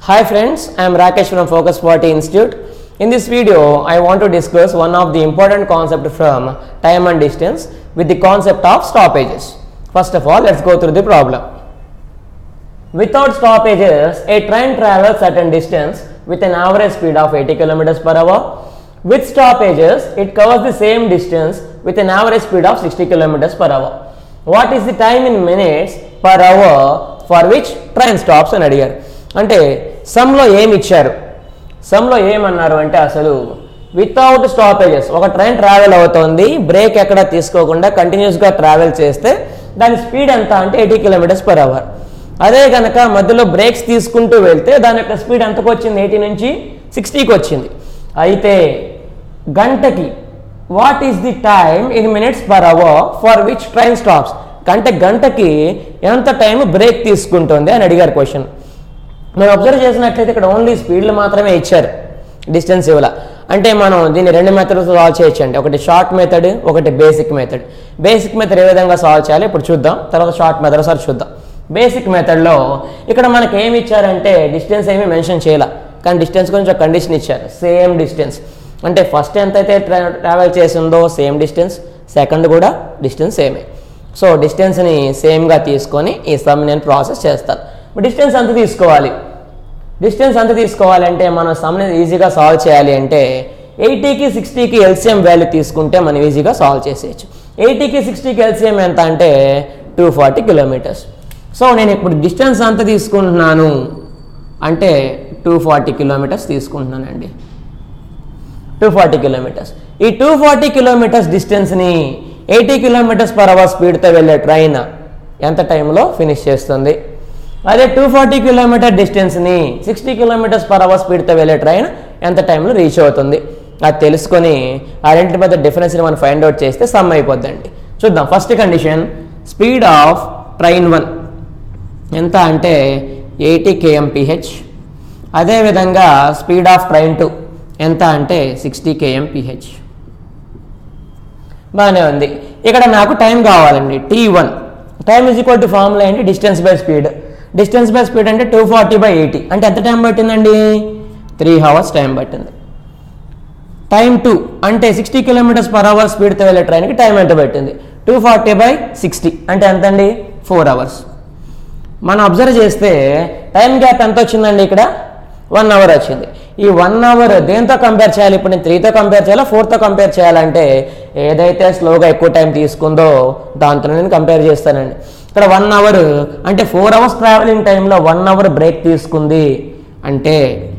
Hi friends, I am Rakesh from Focus 40 Institute. In this video, I want to discuss one of the important concept from time and distance with the concept of stoppages. First of all, let's go through the problem. Without stoppages, a train travels certain distance with an average speed of 80 km per hour. With stoppages, it covers the same distance with an average speed of 60 km per hour. What is the time in minutes per hour for which train stops అని అడిగారు అంటే సమ్లో ఏమి ఇచ్చారు సమ్లో ఏమన్నారు అంటే అసలు without stoppages ఒక train travel అవుతోంది బ్రేక్ ఎక్కడ తీసుకోకుండా కంటిన్యూస్గా ట్రావెల్ చేస్తే దాని స్పీడ్ ఎంత అంటే ఎయిటీ కిలోమీటర్స్ పర్ అవర్ అదే కనుక మధ్యలో బ్రేక్స్ తీసుకుంటూ వెళ్తే దాని యొక్క స్పీడ్ ఎంతకు వచ్చింది ఎయిటీ నుంచి సిక్స్టీకి వచ్చింది అయితే గంటకి what is the time in minutes per hour for which train stops అంటే గంటకి ఎంత టైం బ్రేక్ తీసుకుంటుంది అని అడిగారు క్వశ్చన్ మనం అబ్జర్వ్ చేసినట్లయితే ఇక్కడ ఓన్లీ స్పీడ్లు మాత్రమే ఇచ్చారు డిస్టెన్స్ ఇవ్వాల అంటే మనం దీన్ని రెండు మెథడ్స్ సాల్వ్ చేయొచ్చు అండి ఒకటి షార్ట్ మెథడ్ ఒకటి బేసిక్ మెథడ్ బేసిక్ మెథడ్ ఏ విధంగా సాల్వ్ చేయాలి ఇప్పుడు చూద్దాం తర్వాత షార్ట్ మెథడ్ ఒకసారి చూద్దాం బేసిక్ మెథడ్లో ఇక్కడ మనకి ఏమి ఇచ్చారంటే డిస్టెన్స్ ఏమీ మెన్షన్ చేయాల కానీ డిస్టెన్స్ గురించి ఒక కండిషన్ ఇచ్చారు సేమ్ డిస్టెన్స్ అంటే ఫస్ట్ ఎంత అయితే ట్రావెల్ చేసిందో సేమ్ డిస్టెన్స్ సెకండ్ కూడా డిస్టెన్స్ సేమే సో డిస్టెన్స్ని సేమ్గా తీసుకొని ఈ సమ్ నేను ప్రాసెస్ చేస్తాను డిస్టెన్స్ ఎంత తీసుకోవాలి డిస్టెన్స్ ఎంత తీసుకోవాలంటే మనం సమ్ని ఈజీగా సాల్వ్ చేయాలి అంటే ఎయిటీకి సిక్స్టీకి ఎల్సిఎం వాల్యూ తీసుకుంటే మనం ఈజీగా సాల్వ్ చేసేయచ్చు ఎయిటీకి సిక్స్టీకి ఎల్సిఎం ఎంత అంటే టూ ఫార్టీ కిలోమీటర్స్ సో నేను ఇప్పుడు డిస్టెన్స్ ఎంత తీసుకుంటున్నాను అంటే టూ ఫార్టీ కిలోమీటర్స్ తీసుకుంటున్నానండి టూ ఫార్టీ కిలోమీటర్స్ ఈ టూ ఫార్టీ కిలోమీటర్స్ డిస్టెన్స్ని ఎయిటీ కిలోమీటర్స్ పర్ అవర్ స్పీడ్తో వెళ్ళే ట్రైన్ ఎంత టైంలో ఫినిష్ చేస్తుంది అదే టూ ఫార్టీ కిలోమీటర్ డిస్టెన్స్ని సిక్స్టీ కిలోమీటర్స్ పర్ అవర్ స్పీడ్తో వెళ్ళే ట్రైన్ ఎంత టైంలో రీచ్ అవుతుంది అది తెలుసుకొని ఆ రెండింటి మధ్య డిఫరెన్స్ని మనం ఫైండ్ అవుట్ చేస్తే సమ్ అయిపోద్దండి చూద్దాం first condition speed of train one ఎంత అంటే ఎయిటీ కేఎంపిహెచ్ అదేవిధంగా స్పీడ్ ఆఫ్ ట్రైన్ టూ ఎంత అంటే సిక్స్టీ కేఎంపిహెచ్ బాగానే ఉంది ఇక్కడ నాకు టైం కావాలండి T one time is equal to formula ఏంటి distance by speed distance by speed అంటే టూ ఫార్టీ బై ఎయిటీ అంటే ఎంత టైం పట్టిందండి త్రీ అవర్స్ టైం పట్టింది టైం టూ అంటే సిక్స్టీ కిలోమీటర్స్ పర్ అవర్ స్పీడ్తో వెళ్ళే ట్రైన్కి టైం ఎంత పట్టింది టూ ఫార్టీ బై సిక్స్టీ అంటే ఎంత అండి ఫోర్ అవర్స్ మనం అబ్జర్వ్ చేస్తే టైం గ్యాప్ ఎంత వచ్చిందండి ఇక్కడ వన్ అవర్ వచ్చింది ఈ వన్ అవర్ దేంతో కంపేర్ చేయాలి ఇప్పుడు నేను త్రీతో కంపేర్ చేయాలా ఫోర్తో కంపేర్ చేయాలంటే ఏదైతే స్లోగా ఎక్కువ టైం తీసుకుందో దాంతో నేను కంపేర్ చేస్తానండి ఇక్కడ వన్ అవర్ అంటే ఫోర్ అవర్స్ ట్రావెలింగ్ టైంలో వన్ అవర్ బ్రేక్ తీసుకుంది అంటే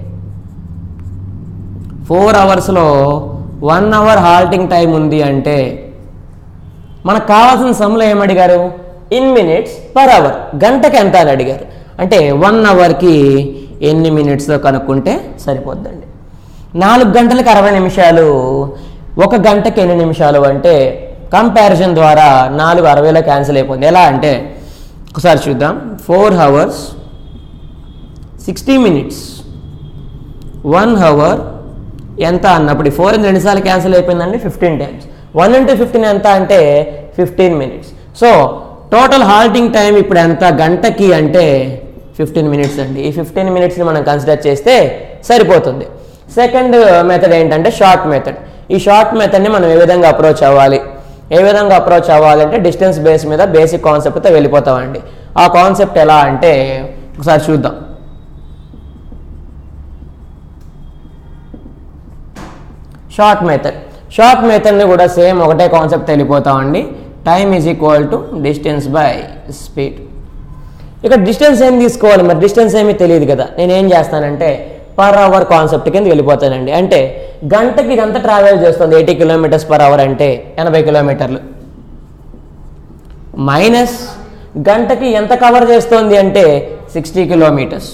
ఫోర్ అవర్స్లో వన్ అవర్ హాల్టింగ్ టైం ఉంది అంటే మనకు కావాల్సిన సమ్లో ఏమడిగారు ఇన్ మినిట్స్ పర్ అవర్ గంటకి ఎంత అని అడిగారు అంటే వన్ అవర్కి ఎన్ని మినిట్స్లో కనుక్కుంటే సరిపోద్దండి నాలుగు గంటలకు అరవై నిమిషాలు ఒక గంటకి ఎన్ని నిమిషాలు అంటే కంపారిజన్ ద్వారా నాలుగు అరవైలో క్యాన్సిల్ అయిపోయింది ఎలా అంటే ఒకసారి చూద్దాం four hours sixty minutes one hour ఎంత అన్నప్పుడు ఫోర్ ఇంటూ రెండుసార్లు క్యాన్సిల్ అయిపోయిందండి fifteen times one into fifteen ఎంత అంటే fifteen minutes so total halting time ఇప్పుడు ఎంత గంటకి అంటే ఫిఫ్టీన్ మినిట్స్ అండి ఈ ఫిఫ్టీన్ మినిట్స్ని మనం కన్సిడర్ చేస్తే సరిపోతుంది సెకండ్ మెథడ్ ఏంటంటే షార్ట్ మెథడ్ ఈ షార్ట్ మెథడ్ని మనం ఏ విధంగా అప్రోచ్ అవ్వాలి ఏ విధంగా అప్రోచ్ అవ్వాలంటే డిస్టెన్స్ బేస్ మీద బేసిక్ కాన్సెప్ట్తో వెళ్ళిపోతామండి ఆ కాన్సెప్ట్ ఎలా అంటే ఒకసారి చూద్దాం షార్ట్ మెథడ్ షార్ట్ మెథడ్ని కూడా సేమ్ ఒకటే కాన్సెప్ట్ వెళ్ళిపోతామండి time is equal to distance by speed ఇక్కడ డిస్టెన్స్ ఏం తీసుకోవాలి మరి డిస్టెన్స్ ఏమీ తెలియదు కదా నేను ఏం చేస్తానంటే పర్ అవర్ కాన్సెప్ట్ కింద వెళ్ళిపోతానండి అంటే గంటకి ఇదంతా ట్రావెల్ చేస్తుంది ఎయిటీ కిలోమీటర్స్ పర్ అవర్ అంటే ఎనభై కిలోమీటర్లు మైనస్ గంటకి ఎంత కవర్ చేస్తుంది అంటే సిక్స్టీ కిలోమీటర్స్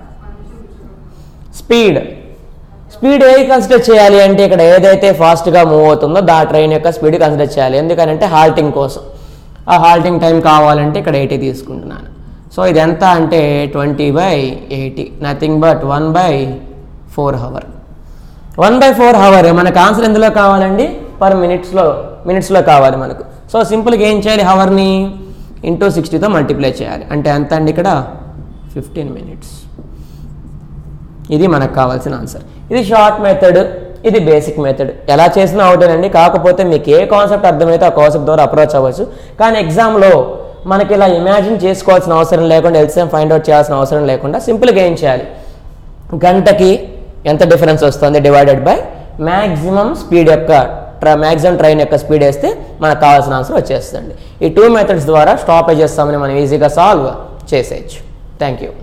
స్పీడ్ స్పీడ్ ఏ కన్సిడర్ చేయాలి అంటే ఇక్కడ ఏదైతే ఫాస్ట్గా మూవ్ అవుతుందో దా ట్రైన్ యొక్క స్పీడ్ కన్సిడర్ చేయాలి ఎందుకనంటే హాల్టింగ్ కోసం ఆ హాల్టింగ్ టైం కావాలంటే ఇక్కడ ఎయిటీ తీసుకుంటున్నాను సో ఇది ఎంత అంటే twenty by eighty nothing but one by four hour one by four hour మనకు ఆన్సర్ ఎందులో కావాలండి పర్ మినిట్స్లో మినిట్స్లో కావాలి మనకు సో సింపుల్గా ఏం చేయాలి హవర్ని ఇంటూ సిక్స్టీతో మల్టిప్లై చేయాలి అంటే ఎంత అండి ఇక్కడ ఫిఫ్టీన్ మినిట్స్ ఇది మనకు కావాల్సిన ఆన్సర్ ఇది షార్ట్ మెథడ్ ఇది బేసిక్ మెథడ్ ఎలా చేసినా అవుతానండి కాకపోతే మీకు ఏ కాన్సెప్ట్ అర్థమైతే ఆ కాన్సెప్ట్ ద్వారా అప్రోచ్ అవ్వచ్చు కానీ ఎగ్జామ్లో మనకి ఇలా ఇమాజిన్ చేసుకోవాల్సిన అవసరం లేకుండా ఎల్సిఎం ఫైండ్ అవుట్ చేయాల్సిన అవసరం లేకుండా సింపుల్గా ఏం చేయాలి గంటకి ఎంత డిఫరెన్స్ వస్తుంది డివైడెడ్ బై మ్యాక్సిమం స్పీడ్ యొక్క ట్ర మ్యాక్సిమం ట్రైన్ యొక్క స్పీడ్ వేస్తే మనకు కావాల్సిన ఆన్సర్ వచ్చేస్తుంది ఈ టూ మెథడ్స్ ద్వారా స్టాపేజెస్ సమ్ని మనం ఈజీగా సాల్వ్ చేసేయచ్చు థ్యాంక్ యూ